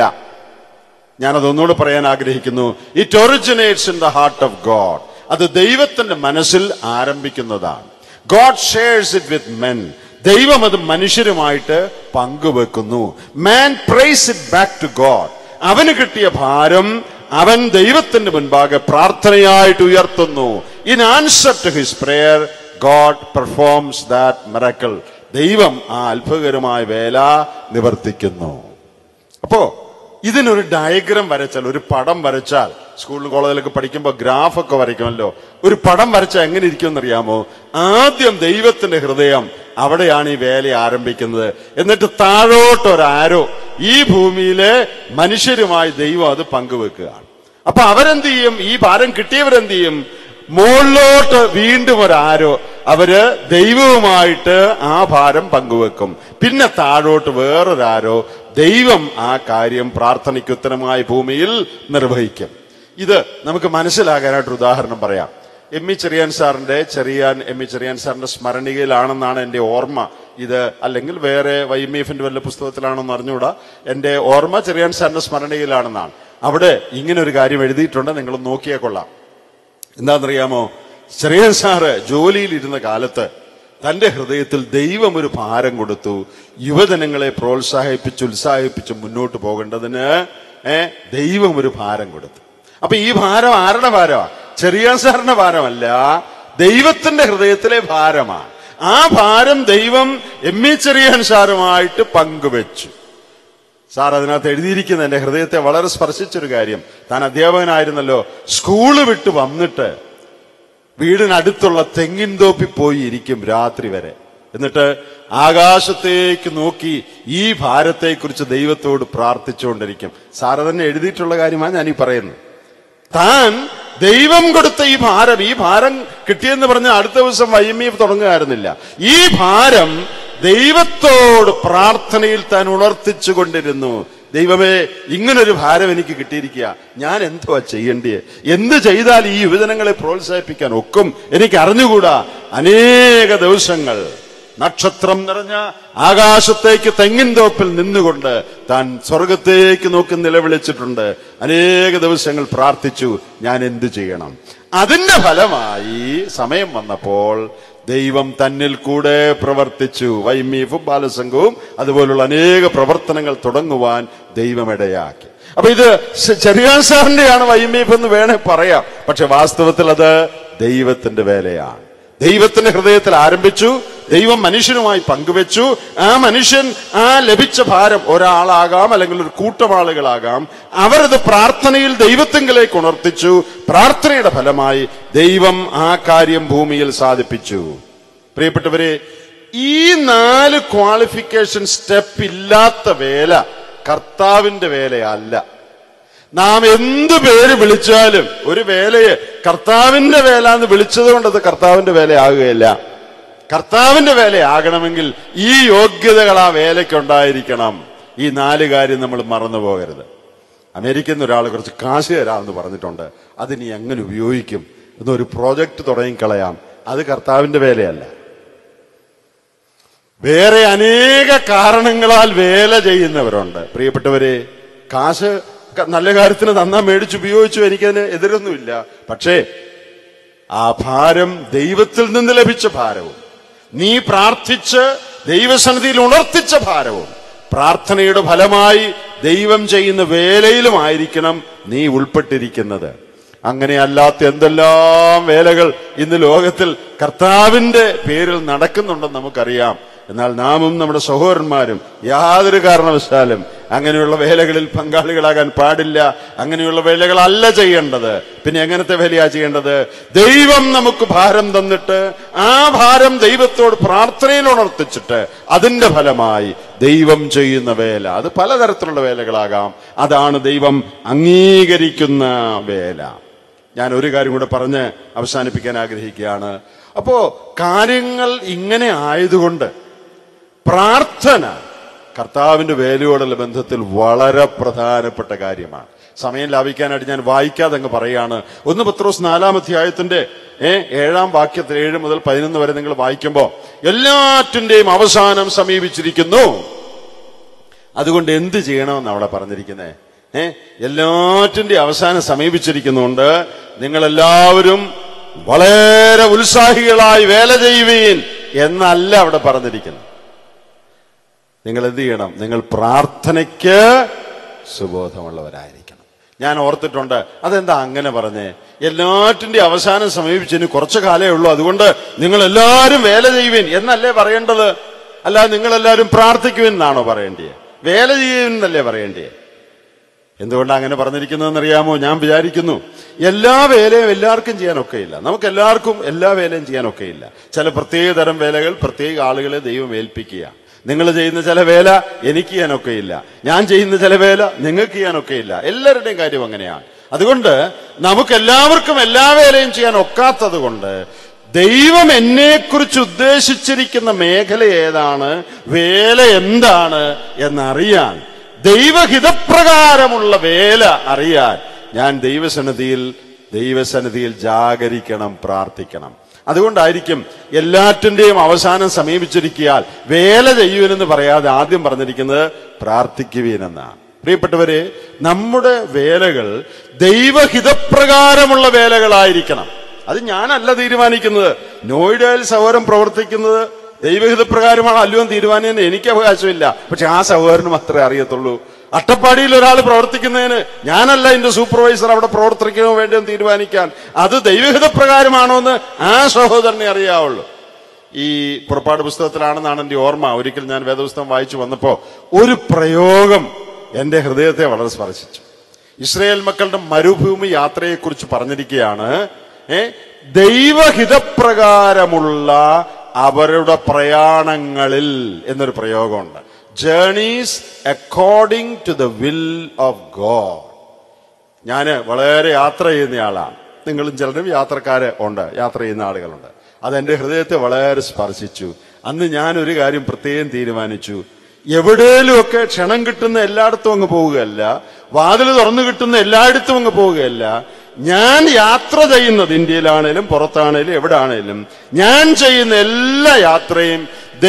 ഞാനത് ഒന്നുകൂടെ പറയാൻ ആഗ്രഹിക്കുന്നു it originates in the heart of God അത് ദൈവത്തിന്റെ മനസ്സിൽ ആരംഭിക്കുന്നതാണ് God shares it with men ദൈവം അത് മനുഷ്യരുമായിട്ട് പങ്കുവെക്കുന്നു man praise it back to God അവന് കിട്ടിയ ഭാരം അവൻ ദൈവത്തിന്റെ മുൻപാകെ പ്രാർത്ഥനയായിട്ട് ഉയർത്തുന്നു in answer to his prayer God performs that miracle ദൈവം ആ അത്ഭുതകരമായ വേല നിവർത്തിക്കുന്നു അപ്പോ ഇതിനൊരു ഡയഗ്രാം വരച്ചാൽ ഒരു പടം വരച്ചാൽ സ്കൂളിൽ കോളേജിലൊക്കെ പഠിക്കുമ്പോൾ ഗ്രാഫൊക്കെ വരയ്ക്കുമല്ലോ ഒരു പടം വരച്ചാൽ എങ്ങനെ ഇരിക്കുമെന്ന് അറിയാമോ ആദ്യം ദൈവത്തിന്റെ ഹൃദയം അവിടെയാണ് ഈ വേല ആരംഭിക്കുന്നത് എന്നിട്ട് താഴോട്ട് ഒരു ആരോ ഈ ഭൂമിയിലെ മനുഷ്യരുമായി ദൈവം അത് പങ്കുവെക്കുകയാണ് അപ്പൊ അവരെന്ത് ചെയ്യും ഈ ഭാരം കിട്ടിയവരെന്ത് ചെയ്യും മുകളിലോട്ട് വീണ്ടും ഒരു ആരോ അവര് ദൈവവുമായിട്ട് ആ ഭാരം പങ്കുവെക്കും പിന്നെ താഴോട്ട് വേറൊരാരോ ദൈവം ആ കാര്യം പ്രാർത്ഥനയ്ക്ക് ഉത്തരമായി ഭൂമിയിൽ നിർവഹിക്കും ഇത് നമുക്ക് മനസ്സിലാകാനായിട്ട് ഉദാഹരണം പറയാം എം ഇ ചെറിയാൻ സാറിന്റെ ചെറിയാൻ എം ഇ ചെറിയാൻ സാറിന്റെ സ്മരണികയിലാണെന്നാണ് എന്റെ ഓർമ്മ ഇത് അല്ലെങ്കിൽ വേറെ വൈ എം എഫിന്റെ വല്ല പുസ്തകത്തിലാണെന്ന് അറിഞ്ഞുകൂടാ എന്റെ ഓർമ്മ ചെറിയാൻ സാറിന്റെ സ്മരണികയിലാണെന്നാണ് അവിടെ ഇങ്ങനെ ഒരു കാര്യം എഴുതിയിട്ടുണ്ട് നിങ്ങൾ നോക്കിയാൽ കൊള്ളാം എന്താണെന്നറിയാമോ ചെറിയൻ സാറ് ജോലിയിലിരുന്ന കാലത്ത് തന്റെ ഹൃദയത്തിൽ ദൈവം ഒരു ഭാരം കൊടുത്തു യുവജനങ്ങളെ പ്രോത്സാഹിപ്പിച്ച് ഉത്സാഹിപ്പിച്ച് മുന്നോട്ട് പോകേണ്ടതിന് ഏ ദൈവം ഒരു ഭാരം കൊടുത്തു അപ്പൊ ഈ ഭാരം ആരുടെ ഭാരമാ ചെറിയാൻ സാറിന്റെ ഭാരമല്ല ദൈവത്തിന്റെ ഹൃദയത്തിലെ ഭാരമാണ് ആ ഭാരം ദൈവം എം ഇ ചെറിയാൻ സാറുമായിട്ട് പങ്കുവെച്ചു സാർ അതിനകത്ത് എഴുതിയിരിക്കുന്ന എന്റെ ഹൃദയത്തെ വളരെ സ്പർശിച്ചൊരു കാര്യം താൻ അധ്യാപകനായിരുന്നല്ലോ സ്കൂള് വിട്ട് വന്നിട്ട് വീടിനടുത്തുള്ള തെങ്ങിൻ തോപ്പി പോയി ഇരിക്കും രാത്രി വരെ എന്നിട്ട് ആകാശത്തേക്ക് നോക്കി ഈ ഭാരത്തെക്കുറിച്ച് ദൈവത്തോട് പ്രാർത്ഥിച്ചുകൊണ്ടിരിക്കും സാറ് തന്നെ എഴുതിയിട്ടുള്ള കാര്യമാണ് ഞാൻ ഈ പറയുന്നത് താൻ ദൈവം കൊടുത്ത ഈ ഭാരം ഈ ഭാരം കിട്ടിയെന്ന് പറഞ്ഞ അടുത്ത ദിവസം വൈമി തുടങ്ങുകയായിരുന്നില്ല ഈ ഭാരം ദൈവത്തോട് പ്രാർത്ഥനയിൽ താൻ ഉണർത്തിച്ചു കൊണ്ടിരുന്നു ദൈവമേ ഇങ്ങനൊരു ഭാരം എനിക്ക് കിട്ടിയിരിക്കുക ഞാൻ എന്തുവാ ചെയ്യേണ്ടിയെ എന്ത് ചെയ്താൽ ഈ യുവജനങ്ങളെ പ്രോത്സാഹിപ്പിക്കാൻ ഒക്കും എനിക്ക് അറിഞ്ഞുകൂടാ അനേക ദിവസങ്ങൾ നക്ഷത്രം നിറഞ്ഞ ആകാശത്തേക്ക് തെങ്ങിൻ തോപ്പിൽ നിന്നുകൊണ്ട് താൻ സ്വർഗത്തേക്ക് നോക്കി നിലവിളിച്ചിട്ടുണ്ട് അനേക ദിവസങ്ങൾ പ്രാർത്ഥിച്ചു ഞാൻ എന്തു ചെയ്യണം അതിന്റെ ഫലമായി സമയം വന്നപ്പോൾ ദൈവം തന്നിൽ കൂടെ പ്രവർത്തിച്ചു വൈമീഫും ബാലസംഘവും അതുപോലുള്ള അനേക പ്രവർത്തനങ്ങൾ തുടങ്ങുവാൻ ദൈവം ഇടയാക്കി അപ്പൊ ഇത് ശ- ചെറിയാൻ സാറിന്റെയാണ് വൈമീഫ് എന്ന് വേണേ പറയാം പക്ഷെ വാസ്തവത്തിൽ അത് ദൈവത്തിന്റെ വേലയാണ് ദൈവത്തിന്റെ ഹൃദയത്തിൽ ആരംഭിച്ചു ദൈവം മനുഷ്യനുമായി പങ്കുവെച്ചു ആ മനുഷ്യൻ ആ ലഭിച്ച ഭാരം ഒരാളാകാം അല്ലെങ്കിൽ ഒരു കൂട്ടം ആളുകളാകാം അവരത് പ്രാർത്ഥനയിൽ ദൈവത്തെങ്കിലേക്ക് ഉണർത്തിച്ചു പ്രാർത്ഥനയുടെ ഫലമായി ദൈവം ആ കാര്യം ഭൂമിയിൽ സാധിപ്പിച്ചു പ്രിയപ്പെട്ടവരെ ഈ നാല് ക്വാളിഫിക്കേഷൻ സ്റ്റെപ്പ് ഇല്ലാത്ത വേല കർത്താവിന്റെ വേലയല്ല നാം എന്തു പേര് വിളിച്ചാലും ഒരു വേലയെ കർത്താവിന്റെ വേല എന്ന് വിളിച്ചത് കൊണ്ട് അത് കർത്താവിന്റെ വേലയാകുകയില്ല കർത്താവിന്റെ വേലയാകണമെങ്കിൽ ഈ യോഗ്യതകൾ ആ വേലയ്ക്കുണ്ടായിരിക്കണം ഈ നാല് കാര്യം നമ്മൾ മറന്നു പോകരുത് അമേരിക്കയിൽ നിന്ന് ഒരാൾ കുറച്ച് കാശ് തരാമെന്ന് പറഞ്ഞിട്ടുണ്ട് അതിനി എങ്ങനെ ഉപയോഗിക്കും എന്നൊരു പ്രോജക്റ്റ് തുടങ്ങിക്കളയാം അത് കർത്താവിന്റെ വേലയല്ല വേറെ അനേക കാരണങ്ങളാൽ വേല ചെയ്യുന്നവരുണ്ട് പ്രിയപ്പെട്ടവരെ കാശ് ക- നല്ല കാര്യത്തിന് തന്നാ മേടിച്ച് ഉപയോഗിച്ചു എനിക്കതിന് എതിരൊന്നുമില്ല പക്ഷേ ആ ഭാരം ദൈവത്തിൽ നിന്ന് ലഭിച്ച ഭാരവും നീ പ്രാർത്ഥിച്ച് ദൈവസന്നിധിയിൽ ഉണർത്തിച്ച ഭാരവും പ്രാർത്ഥനയുടെ ഫലമായി ദൈവം ചെയ്യുന്ന വേലയിലുമായിരിക്കണം നീ ഉൾപ്പെട്ടിരിക്കുന്നത് അങ്ങനെ അല്ലാത്ത എന്തെല്ലാം വേലകൾ ഇന്ന് ലോകത്തിൽ കർത്താവിന്റെ പേരിൽ നടക്കുന്നുണ്ടെന്ന് നമുക്കറിയാം എന്നാൽ നാമും നമ്മുടെ സഹോദരന്മാരും യാതൊരു കാരണവശാലും അങ്ങനെയുള്ള വേലകളിൽ പങ്കാളികളാകാൻ പാടില്ല അങ്ങനെയുള്ള വേലകളല്ല ചെയ്യേണ്ടത് പിന്നെ എങ്ങനത്തെ വേലയാ ചെയ്യേണ്ടത് ദൈവം നമുക്ക് ഭാരം തന്നിട്ട് ആ ഭാരം ദൈവത്തോട് പ്രാർത്ഥനയിൽ ഉണർത്തിച്ചിട്ട് അതിന്റെ ഫലമായി ദൈവം ചെയ്യുന്ന വേല അത് പലതരത്തിലുള്ള വേലകളാകാം അതാണ് ദൈവം അംഗീകരിക്കുന്ന വേല ഞാൻ ഒരു കാര്യം കൂടെ പറഞ്ഞ് അവസാനിപ്പിക്കാൻ ആഗ്രഹിക്കുകയാണ് അപ്പോ കാര്യങ്ങൾ ഇങ്ങനെ ആയതുകൊണ്ട് പ്രാർത്ഥന കർത്താവിന്റെ വേലയോടുള്ള ബന്ധത്തിൽ വളരെ പ്രധാനപ്പെട്ട കാര്യമാണ് സമയം ലാഭിക്കാനായിട്ട് ഞാൻ വായിക്കാതെ അങ്ങ് പറയാണ് ഒന്ന് പത്രോസ് നാലാം അധ്യായത്തിന്റെ ഏ ഏഴാം വാക്യത്തിൽ ഏഴ് മുതൽ പതിനൊന്ന് വരെ നിങ്ങൾ വായിക്കുമ്പോൾ എല്ലാറ്റിന്റെയും അവസാനം സമീപിച്ചിരിക്കുന്നു അതുകൊണ്ട് എന്ത് ചെയ്യണമെന്ന് അവിടെ പറഞ്ഞിരിക്കുന്നത് ഏ എല്ലാറ്റിന്റെ അവസാനം സമീപിച്ചിരിക്കുന്നുണ്ട് നിങ്ങൾ എല്ലാവരും വളരെ ഉത്സാഹികളായി വേല ചെയ്യുവീൻ എന്നല്ല അവിടെ പറഞ്ഞിരിക്കുന്നത് നിങ്ങൾ എന്ത് ചെയ്യണം നിങ്ങൾ പ്രാർത്ഥനയ്ക്ക് സുബോധമുള്ളവരായിരിക്കണം ഞാൻ ഓർത്തിട്ടുണ്ട് അതെന്താ അങ്ങനെ പറഞ്ഞേ എല്ലാറ്റിന്റെ അവസാനം സമീപിച്ചതിന് കുറച്ചു കാലേ ഉള്ളൂ അതുകൊണ്ട് നിങ്ങൾ എല്ലാവരും വേല ചെയ്യുവിൻ എന്നല്ലേ പറയേണ്ടത് അല്ല നിങ്ങൾ എല്ലാവരും പ്രാർത്ഥിക്കുവിൻ എന്നാണോ പറയേണ്ടത് വേല ചെയ്യുവിൻ എന്നല്ലേ പറയേണ്ടത് എന്തുകൊണ്ടാണ് അങ്ങനെ പറഞ്ഞിരിക്കുന്നതെന്ന് അറിയാമോ ഞാൻ വിചാരിക്കുന്നു എല്ലാ വേലയും എല്ലാവർക്കും ചെയ്യാനൊക്കെയില്ല നമുക്ക് എല്ലാവർക്കും എല്ലാ വേലയും ചെയ്യാനൊക്കെയില്ല ചില പ്രത്യേക തരം വേലകൾ പ്രത്യേക ആളുകളെ ദൈവം ഏൽപ്പിക്കുക നിങ്ങൾ ചെയ്യുന്ന ചില വേല എനിക്ക് ചെയ്യാനൊക്കെയില്ല ഞാൻ ചെയ്യുന്ന ചില വേല നിങ്ങൾക്ക് ചെയ്യാനൊക്കെയില്ല എല്ലാവരുടെയും കാര്യം അങ്ങനെയാണ് അതുകൊണ്ട് നമുക്ക് എല്ലാവർക്കും എല്ലാ വേലയും ചെയ്യാൻ ഒക്കാത്തത് കൊണ്ട് ദൈവം എന്നെക്കുറിച്ച് ഉദ്ദേശിച്ചിരിക്കുന്ന മേഖല ഏതാണ് വേല എന്താണ് എന്നറിയാൻ ദൈവഹിതപ്രകാരമുള്ള വേല അറിയാൻ ഞാൻ ദൈവസന്നിധിയിൽ ദൈവസന്നിധിയിൽ ജാഗരിക്കണം പ്രാർത്ഥിക്കണം അതുകൊണ്ടായിരിക്കും എല്ലാറ്റിന്റെയും അവസാനം സമീപിച്ചിരിക്കിയാൽ വേല ചെയ്യുവനെന്ന് പറയാതെ ആദ്യം പറഞ്ഞിരിക്കുന്നത് പ്രാർത്ഥിക്കുവീനെന്നാണ് പ്രിയപ്പെട്ടവരെ നമ്മുടെ വേലകൾ ദൈവഹിതപ്രകാരമുള്ള വേലകളായിരിക്കണം അത് ഞാനല്ല തീരുമാനിക്കുന്നത് നോയിഡയിൽ സഹോദരൻ പ്രവർത്തിക്കുന്നത് ദൈവഹിതപ്രകാരമാണ് അല്ലോ എന്ന് തീരുമാനിക്കുന്നതിന് എനിക്ക് അവകാശമില്ല പക്ഷെ ആ സഹോദരന് മാത്രമേ അറിയത്തുള്ളൂ അട്ടപ്പാടിയിൽ ഒരാൾ പ്രവർത്തിക്കുന്നതിന് ഞാനല്ല എന്റെ സൂപ്പർവൈസർ അവിടെ പ്രവർത്തിക്കണോ വേണ്ടെന്ന് തീരുമാനിക്കാൻ അത് ദൈവഹിതപ്രകാരമാണോ എന്ന് ആ സഹോദരനെ അറിയാവുള്ളൂ ഈ പുറപ്പാട് പുസ്തകത്തിലാണെന്നാണ് എന്റെ ഓർമ്മ ഒരിക്കൽ ഞാൻ വേദപുസ്തകം വായിച്ചു വന്നപ്പോ ഒരു പ്രയോഗം എന്റെ ഹൃദയത്തെ വളരെ സ്പർശിച്ചു ഇസ്രയേൽ മക്കളുടെ മരുഭൂമി യാത്രയെക്കുറിച്ച് പറഞ്ഞിരിക്കുകയാണ് ഏ ദൈവഹിതപ്രകാരമുള്ള അവരുടെ പ്രയാണങ്ങളിൽ എന്നൊരു പ്രയോഗമുണ്ട് journeys according to the will of God ഞാൻ വളരെ യാത്ര ചെയ്യുന്ന ആളാണ് നിങ്ങളും ചിലരും യാത്രക്കാര് ഉണ്ട് യാത്ര ചെയ്യുന്ന ആളുകളുണ്ട് അതെന്റെ ഹൃദയത്തെ വളരെ സ്പർശിച്ചു അന്ന് ഞാൻ ഒരു കാര്യം പ്രത്യേകം തീരുമാനിച്ചു എവിടേലുമൊക്കെ ക്ഷണം കിട്ടുന്ന എല്ലായിടത്തും അങ്ങ് പോവുകയല്ല വാതിൽ തുറന്നു കിട്ടുന്ന എല്ലായിടത്തും അങ്ങ് പോവുകയല്ല ഞാൻ യാത്ര ചെയ്യുന്നത് ഇന്ത്യയിലാണേലും പുറത്താണേലും എവിടാണേലും ഞാൻ ചെയ്യുന്ന എല്ലാ യാത്രയും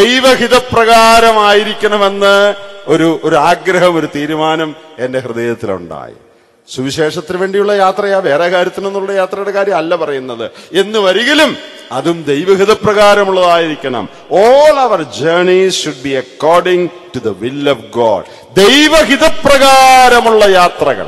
ദൈവഹിതപ്രകാരമായിരിക്കണമെന്ന് ഒരു ഒരു ആഗ്രഹം ഒരു തീരുമാനം എന്റെ ഹൃദയത്തിലുണ്ടായി സുവിശേഷത്തിന് വേണ്ടിയുള്ള യാത്രയാ വേറെ കാര്യത്തിനെന്നുള്ള യാത്രയുടെ കാര്യം അല്ല പറയുന്നത് എന്ന് വരികിലും അതും ദൈവഹിതപ്രകാരമുള്ളതായിരിക്കണം all our journeys should be according to the will of God ദൈവഹിതപ്രകാരമുള്ള യാത്രകൾ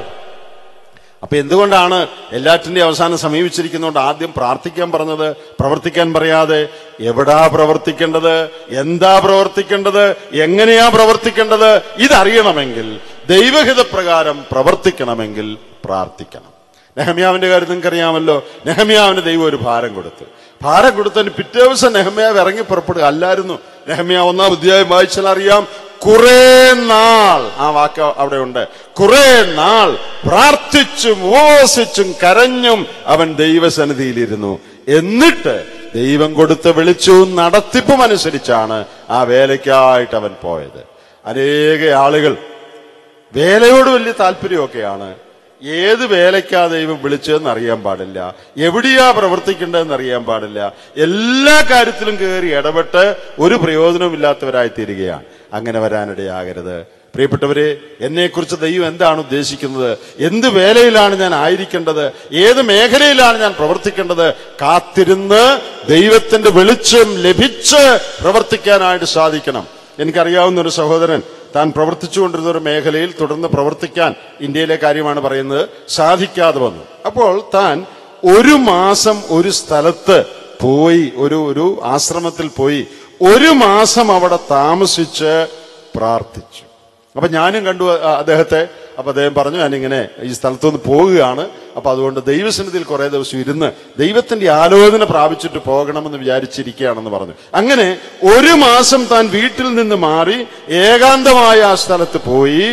അപ്പൊ എന്തുകൊണ്ടാണ് എല്ലാറ്റിന്റെയും അവസാനം സമീപിച്ചിരിക്കുന്നതുകൊണ്ട് ആദ്യം പ്രാർത്ഥിക്കാൻ പറഞ്ഞത് പ്രവർത്തിക്കാൻ പറയാതെ എവിടാ പ്രവർത്തിക്കേണ്ടത് എന്താ പ്രവർത്തിക്കേണ്ടത് എങ്ങനെയാ പ്രവർത്തിക്കേണ്ടത് ഇതറിയണമെങ്കിൽ ദൈവഹിതപ്രകാരം പ്രവർത്തിക്കണമെങ്കിൽ പ്രാർത്ഥിക്കണം നെഹമ്യാവിന്റെ കാര്യം നിങ്ങൾക്കറിയാമല്ലോ നെഹമ്യാവിന് ദൈവം ഒരു ഭാരം കൊടുത്തു ഭാരം കൊടുത്തതിന് പിറ്റേ ദിവസം നെഹമ്യാവ് ഇറങ്ങി പുറപ്പെടുക അല്ലായിരുന്നു നെഹമ്യ ഒന്നാം അധ്യായം വായിച്ചാൽ അറിയാം കുറെ നാൾ ആ വാക്ക് അവിടെ ഉണ്ട് കുറെ നാൾ പ്രാർത്ഥിച്ചും ഉപവസിച്ചും കരഞ്ഞും അവൻ ദൈവസന്നിധിയിലിരുന്നു എന്നിട്ട് ദൈവം കൊടുത്ത വെളിച്ചവും നടത്തിപ്പും അനുസരിച്ചാണ് ആ വേലയ്ക്കായിട്ട് അവൻ പോയത് അനേക ആളുകൾ വേലയോട് വലിയ താല്പര്യമൊക്കെയാണ് ഏത് വേലയ്ക്കാ ദൈവം വിളിച്ചതെന്ന് അറിയാൻ പാടില്ല എവിടെയാ പ്രവർത്തിക്കേണ്ടതെന്ന് അറിയാൻ പാടില്ല എല്ലാ കാര്യത്തിലും കയറി ഇടപെട്ട് ഒരു പ്രയോജനമില്ലാത്തവരായി തീരുകയാണ് അങ്ങനെ വരാനിടയാകരുത് പ്രിയപ്പെട്ടവരെ എന്നെക്കുറിച്ച് ദൈവം എന്താണ് ഉദ്ദേശിക്കുന്നത് എന്ത് വേലയിലാണ് ഞാൻ ആയിരിക്കേണ്ടത് ഏത് മേഖലയിലാണ് ഞാൻ പ്രവർത്തിക്കേണ്ടത് കാത്തിരുന്ന് ദൈവത്തിന്റെ വെളിച്ചം ലഭിച്ച് പ്രവർത്തിക്കാനായിട്ട് സാധിക്കണം എനിക്കറിയാവുന്ന ഒരു സഹോദരൻ താൻ പ്രവർത്തിച്ചുകൊണ്ടിരുന്ന ഒരു മേഖലയിൽ തുടർന്ന് പ്രവർത്തിക്കാൻ ഇന്ത്യയിലെ കാര്യമാണ് പറയുന്നത് സാധിക്കാതെ വന്നു അപ്പോൾ താൻ ഒരു മാസം ഒരു സ്ഥലത്ത് പോയി ഒരു ഒരു ആശ്രമത്തിൽ പോയി ഒരു മാസം അവിടെ താമസിച്ച് പ്രാർത്ഥിച്ചു അപ്പൊ ഞാനും കണ്ടു അ- അദ്ദേഹത്തെ അപ്പൊ അദ്ദേഹം പറഞ്ഞു ഞാനിങ്ങനെ ഈ സ്ഥലത്തുനിന്ന് പോവുകയാണ് അപ്പൊ അതുകൊണ്ട് ദൈവസന്നിധിയിൽ കുറെ ദിവസം ഇരുന്ന് ദൈവത്തിന്റെ ആലോചന പ്രാപിച്ചിട്ട് പോകണമെന്ന് വിചാരിച്ചിരിക്കുകയാണെന്ന് പറഞ്ഞു അങ്ങനെ ഒരു മാസം താൻ വീട്ടിൽ നിന്ന് മാറി ഏകാന്തമായ ആ സ്ഥലത്ത് പോയി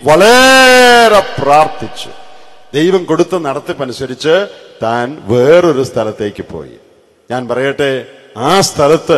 വളരെ പ്രാർത്ഥിച്ചു ദൈവം കൊടുത്ത നടത്തിപ്പനുസരിച്ച് താൻ വേറൊരു സ്ഥലത്തേക്ക് പോയി ഞാൻ പറയട്ടെ ആ സ്ഥലത്ത്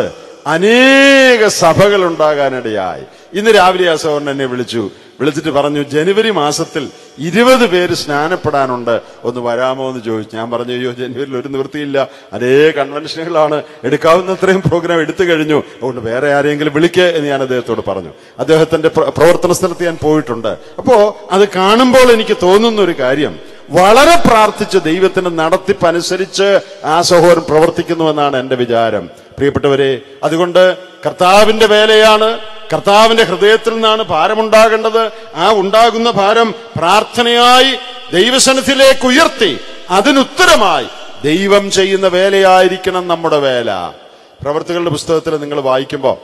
അനേക സഭകൾ ഉണ്ടാകാനിടയായി ഇന്ന് രാവിലെ ആ സഹോദരൻ എന്നെ വിളിച്ചു വിളിച്ചിട്ട് പറഞ്ഞു ജനുവരി മാസത്തിൽ ഇരുപത് പേര് സ്നാനപ്പെടാനുണ്ട് ഒന്ന് വരാമോ എന്ന് ചോദിച്ചു ഞാൻ പറഞ്ഞു അയ്യോ ജനുവരിയിൽ ഒരു നിവൃത്തിയില്ല അതേ കൺവെൻഷനുകളാണ് എടുക്കാവുന്നത്രയും പ്രോഗ്രാം എടുത്തു കഴിഞ്ഞു അതുകൊണ്ട് വേറെ ആരെങ്കിലും വിളിക്കുക എന്ന് ഞാൻ അദ്ദേഹത്തോട് പറഞ്ഞു അദ്ദേഹത്തിന്റെ പ്ര- പ്രവർത്തന സ്ഥലത്ത് ഞാൻ പോയിട്ടുണ്ട് അപ്പോ അത് കാണുമ്പോൾ എനിക്ക് തോന്നുന്ന ഒരു കാര്യം വളരെ പ്രാർത്ഥിച്ച് ദൈവത്തിന്റെ നടത്തിപ്പനുസരിച്ച് ആ സഹോദരൻ പ്രവർത്തിക്കുന്നുവെന്നാണ് എന്റെ വിചാരം പ്രിയപ്പെട്ടവരെ അതുകൊണ്ട് കർത്താവിന്റെ വേലയാണ് കർത്താവിന്റെ ഹൃദയത്തിൽ നിന്നാണ് ഭാരമുണ്ടാകേണ്ടത് ആ ഉണ്ടാകുന്ന ഭാരം പ്രാർത്ഥനയായി ദൈവസന്നിധിയിലേക്ക് ഉയർത്തി അതിനുത്തരമായി ദൈവം ചെയ്യുന്ന വേലയായിരിക്കണം നമ്മുടെ വേല പ്രവർത്തികളുടെ പുസ്തകത്തിൽ നിങ്ങൾ വായിക്കുമ്പോൾ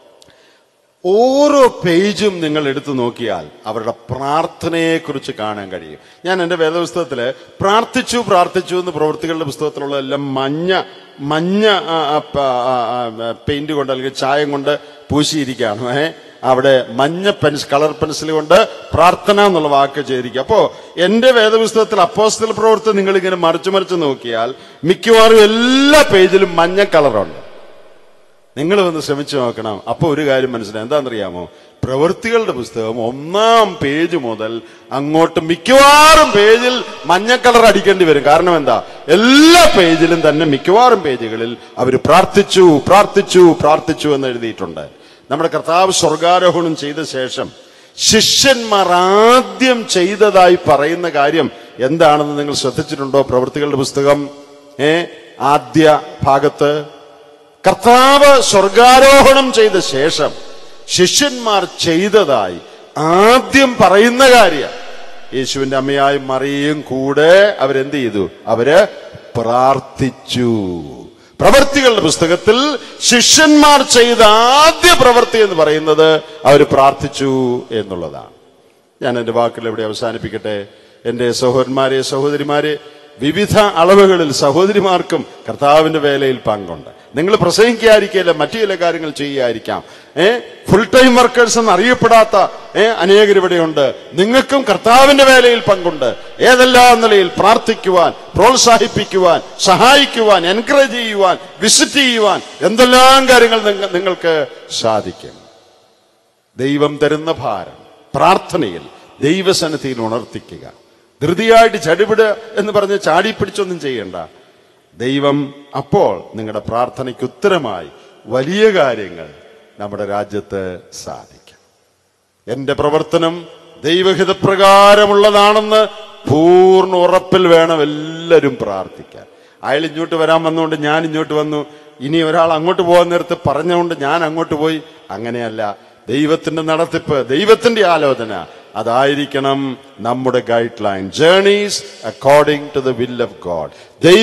ഓരോ പേജും നിങ്ങൾ എടുത്തു നോക്കിയാൽ അവരുടെ പ്രാർത്ഥനയെക്കുറിച്ച് കാണാൻ കഴിയും ഞാൻ എൻ്റെ വേദപുസ്തകത്തില് പ്രാർത്ഥിച്ചു പ്രാർത്ഥിച്ചു എന്ന് പ്രവൃത്തികളുടെ പുസ്തകത്തിലുള്ള എല്ലാം മഞ്ഞ മഞ്ഞ ആ, ആ, പ- ആ, ആ, പെയിന്റ് കൊണ്ട് അല്ലെങ്കിൽ ചായം കൊണ്ട് പൂശിയിരിക്കുകയാണ് ഏ അവിടെ മഞ്ഞ പെൻസ് കളർ പെൻസിൽ കൊണ്ട് പ്രാർത്ഥന എന്നുള്ള വാക്ക് ചെയ്തിരിക്കുക അപ്പോ എന്റെ വേദപുസ്തകത്തിൽ അപ്പോസ്തല പ്രവൃത്തി നിങ്ങൾ ഇങ്ങനെ മറിച്ചു മറിച്ച് നോക്കിയാൽ മിക്കവാറും എല്ലാ പേജിലും മഞ്ഞ കളറുണ്ട് നിങ്ങൾ വന്ന് ശ്രമിച്ചു നോക്കണം അപ്പൊ ഒരു കാര്യം മനസ്സിലായി എന്താണെന്നറിയാമോ പ്രവൃത്തികളുടെ പുസ്തകം ഒന്നാം പേജ് മുതൽ അങ്ങോട്ട് മിക്കവാറും പേജിൽ മഞ്ഞ കളർ അടിക്കേണ്ടി വരും കാരണം എന്താ എല്ലാ പേജിലും തന്നെ മിക്കവാറും പേജുകളിൽ അവർ പ്രാർത്ഥിച്ചു പ്രാർത്ഥിച്ചു പ്രാർത്ഥിച്ചു എന്ന് എഴുതിയിട്ടുണ്ട് നമ്മുടെ കർത്താവ് സ്വർഗാരോഹണം ചെയ്ത ശേഷം ശിഷ്യന്മാർ ആദ്യം ചെയ്തതായി പറയുന്ന കാര്യം എന്താണെന്ന് നിങ്ങൾ ശ്രദ്ധിച്ചിട്ടുണ്ടോ പ്രവൃത്തികളുടെ പുസ്തകം ഏ ആദ്യ ഭാഗത്ത് കർത്താവ് സ്വർഗാരോഹണം ചെയ്ത ശേഷം ശിഷ്യന്മാർ ചെയ്തതായി ആദ്യം പറയുന്ന കാര്യം യേശുവിന്റെ അമ്മയായ മറിയും കൂടെ അവരെന്ത് ചെയ്തു അവര് പ്രാർത്ഥിച്ചു പ്രവർത്തികളുടെ പുസ്തകത്തിൽ ശിഷ്യന്മാർ ചെയ്ത ആദ്യ പ്രവൃത്തി എന്ന് പറയുന്നത് അവർ പ്രാർത്ഥിച്ചു എന്നുള്ളതാണ് ഞാൻ എൻ്റെ വാക്കുകൾ ഇവിടെ അവസാനിപ്പിക്കട്ടെ എൻ്റെ സഹോദരന്മാരെ സഹോദരിമാരെ വിവിധ അളവുകളിൽ സഹോദരിമാർക്കും കർത്താവിന്റെ വേലയിൽ പങ്കുണ്ട് നിങ്ങൾ പ്രസംഗിക്കാതിരിക്കില്ല മറ്റു ചില കാര്യങ്ങൾ ചെയ്യുകയായിരിക്കാം ഏ ഫുൾ ടൈം വർക്കേഴ്സ് എന്ന് അറിയപ്പെടാത്ത ഏ അനേകർ ഇവിടെയുണ്ട് നിങ്ങൾക്കും കർത്താവിന്റെ വേലയിൽ പങ്കുണ്ട് ഏതെല്ലാം നിലയിൽ പ്രാർത്ഥിക്കുവാൻ പ്രോത്സാഹിപ്പിക്കുവാൻ സഹായിക്കുവാൻ എൻകറേജ് ചെയ്യുവാൻ വിസിറ്റ് ചെയ്യുവാൻ എന്തെല്ലാം കാര്യങ്ങൾ നിങ്ങ- നിങ്ങൾക്ക് സാധിക്കും ദൈവം തരുന്ന ഭാരം പ്രാർത്ഥനയിൽ ദൈവസന്നിധിയിൽ ഉണർത്തിക്കുക ധൃതിയായിട്ട് ചടിപിട് എന്ന് പറഞ്ഞ് ചാടിപ്പിടിച്ചൊന്നും ചെയ്യണ്ട ദൈവം അപ്പോൾ നിങ്ങളുടെ പ്രാർത്ഥനയ്ക്ക് ഉത്തരമായി വലിയ കാര്യങ്ങൾ നമ്മുടെ രാജ്യത്ത് സാധിക്കും എന്റെ പ്രവർത്തനം ദൈവഹിതപ്രകാരമുള്ളതാണെന്ന് പൂർണ്ണ ഉറപ്പിൽ വേണം എല്ലാവരും പ്രാർത്ഥിക്കാൻ അയാൾ ഇങ്ങോട്ട് വരാൻ വന്നുകൊണ്ട് ഞാൻ ഇങ്ങോട്ട് വന്നു ഇനി ഒരാൾ അങ്ങോട്ട് പോകാൻ നേരത്ത് പറഞ്ഞുകൊണ്ട് ഞാൻ അങ്ങോട്ട് പോയി അങ്ങനെയല്ല ദൈവത്തിന്റെ നടത്തിപ്പ് ദൈവത്തിന്റെ ആലോചന അതായിരിക്കണം നമ്മുടെ guideline journeys according to the will of God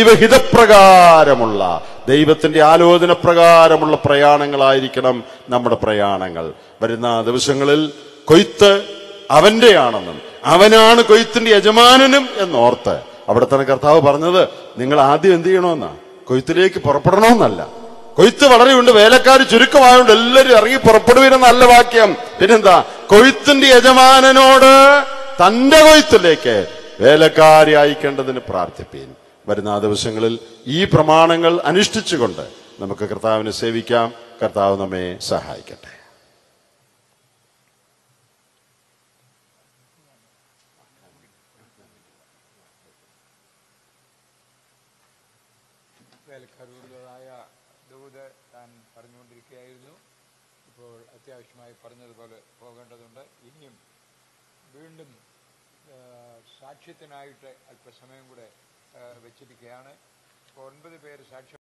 ദൈവഹിതപ്രകാരമുള്ള ദൈവത്തിന്റെ ആലോചന പ്രകാരമുള്ള പ്രയാണങ്ങളായിരിക്കണം നമ്മുടെ പ്രയാണങ്ങൾ വരുന്ന ദിവസങ്ങളിൽ കൊയ്ത്ത് അവന്റെയാണെന്നും അവനാണ് കൊയ്ത്തിന്റെ യജമാനനും എന്നോർത്ത് അവിടെ തന്നെ കർത്താവ് പറഞ്ഞത് നിങ്ങൾ ആദ്യം എന്ത് ചെയ്യണമെന്നാ കൊയ്ത്തിലേക്ക് പുറപ്പെടണമെന്നല്ല കൊയ്ത്ത് വളരെയുണ്ട് വേലക്കാർ ചുരുക്കമായോണ്ട് എല്ലാവരും ഇറങ്ങി പുറപ്പെടുവിന് നല്ല വാക്യം പിന്നെന്താ കൊയ്ത്തിന്റെ യജമാനനോട് തന്റെ കൊയ്ത്തിലേക്ക് വേലക്കാരി അയക്കേണ്ടതിന് പ്രാർത്ഥിപ്പീൻ വരുന്ന ആ ദിവസങ്ങളിൽ ഈ പ്രമാണങ്ങൾ അനുഷ്ഠിച്ചുകൊണ്ട് നമുക്ക് കർത്താവിനെ സേവിക്കാം കർത്താവ് നമ്മെ സഹായിക്കട്ടെ വേലക്കാരോടുള്ളതായ ദൂത് താൻ പറഞ്ഞുകൊണ്ടിരിക്കുകയായിരുന്നു ഇപ്പോൾ അത്യാവശ്യമായി പറഞ്ഞതുപോലെ പോകേണ്ടതുണ്ട് ഇനിയും വീണ്ടും ആ, സാക്ഷ്യത്തിനായിട്ട് അല്പസമയം കൂടെ ആ, വെച്ചിരിക്കുകയാണ് ഇപ്പോൾ ഒൻപത് പേര് സാക്ഷ്യം